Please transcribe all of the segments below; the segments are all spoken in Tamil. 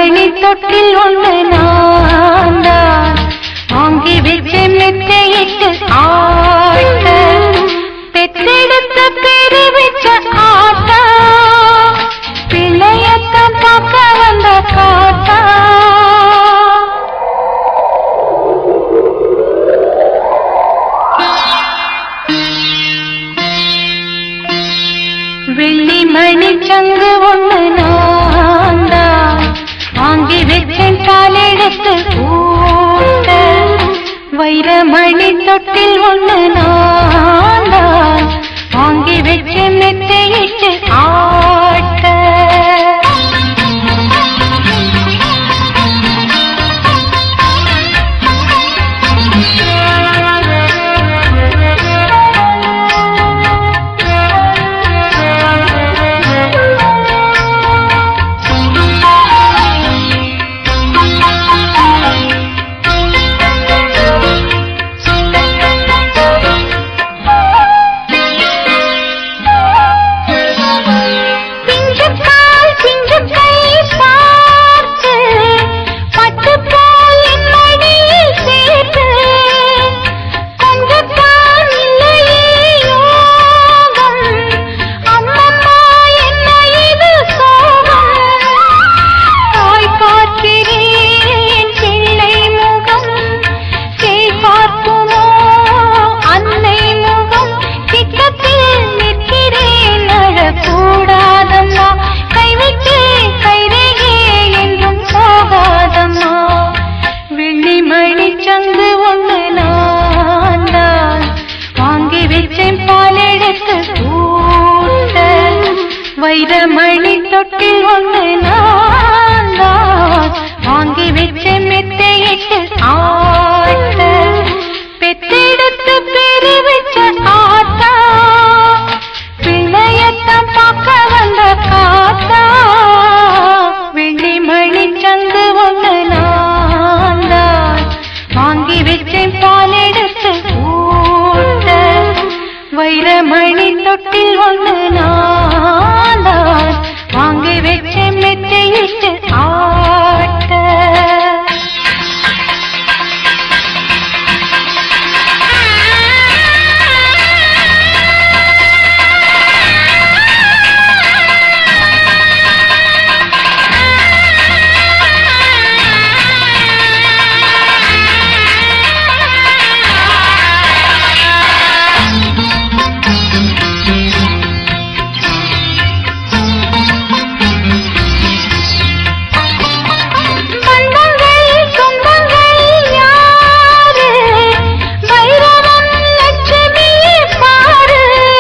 மணி தொட்டில் ஒன்று நான் தான் வாங்கி வச்சு மெத்தையிட்டு ஆட்ட பெற்றெடுத்த பெரு வச்ச ஆட்டா பிள்ளையத்த பார்க்க வந்த காட்டா வெள்ளி மணி சங்கு ஒண்ணு நான் தான் வாங்கி வச்சேன் காலெடுத்து ஊட்ட வைரமணி தொட்டில் ஒண்ணு நான் தான் வாங்கி வச்சேன் மெத்தையிட்டு ஆட்ட பிஞ்சுக்கால் பிஞ்சு கை பார்த்து பட்டு போல் என் மடியில் சேர்த்து கொஞ்சத்தான் இல்லையே யோகம் அம்மம்மா என்ன இது சோகம் தாய் பார்க்கிறேன் பிள்ளை முகம் சேய் பார்க்குமோ அன்னை முகம் திட்டத்தில் நிற்கிறேன் அழக்கூடாதம்மா கைவிட்டு கைரேகே என்றும் போகாதம்மா வெள்ளி மணி சங்கு ஒண்ணு நான் தான் வாங்கி வச்சேன் பால் எடுத்து ஊட்ட வைரமணி தொட்டில் ஒண்ணு நான் தான் வாங்கி வச்சேன் மெத்தையிட்டு ஆட்ட பெத்தெடுத்து பெரு வச்ச ஆத்தா பிள்ளையத்தான் பார்க்க வந்த காத்தா வெள்ளி மணி சங்கு ஒண்ணு நான் தான் வாங்கி வச்சேன் பால் எடுத்து ஊட்ட வைரமணி தொட்டில் ஒண்ணு நான் தான் வாங்கி வச்சேன் மெத்தையிட்டு ஆட்ட பந்தங்கள் சொந்தங்கள் யாரு பைரவன் லட்சுமியே பாரு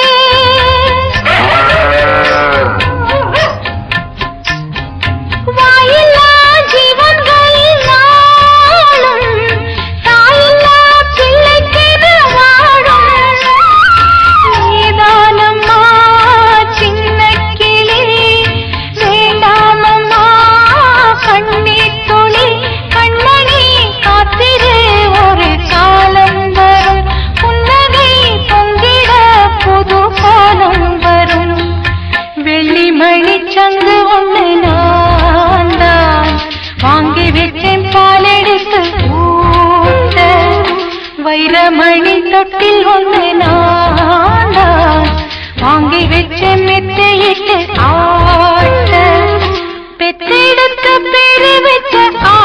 வாயில்லா ஜீவன்கள் நாளும் தாயில்லா பிள்ளைக்கென வாழும் நீதானம்மா சின்ன கிளி வேண்டாமம்மா கண்ணீர் துளி கண்மணி காத்திரு ஒரு காலம் வரும் புன்னகை பொங்கிட புது காலம் வரும் வெள்ளி மணி சங்கு ஒண்ணு நான் தான் வாங்கி வச்சேன் பால் எடுத்து ஊட்ட வைரமணி தொட்டில் ஒண்ணு நான் தான் வாங்கி வச்சேன் மெத்தையிட்டு ஆட்ட பெத்தெடுத்த பெரு வச்ச